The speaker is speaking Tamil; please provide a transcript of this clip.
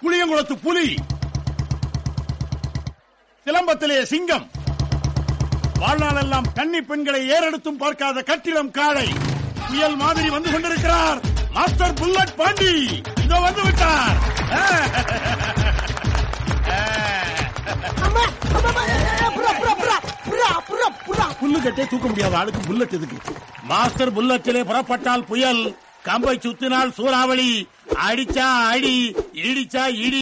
புளியங்குளத்து புலி சிலம்பத்திலே சிங்கம் வாழ்நாளெல்லாம் கன்னி பெண்களை ஏறெடுத்தும் பார்க்காத கட்டிடம் காளை புயல் மாதிரி வந்து கொண்டிருக்கிறார் மாஸ்டர் புல்லட் பாண்டி இதோ வந்து விட்டார் புல்லு கட்டே தூக்க முடியாத ஆளுக்கு புல்லட் எதுக்கு மாஸ்டர் புல்லட்டிலே புறப்பட்டால் புயல் கம்பை சுத்தினால் சூறாவளி அடிச்சா அடி இடிச்சா இடி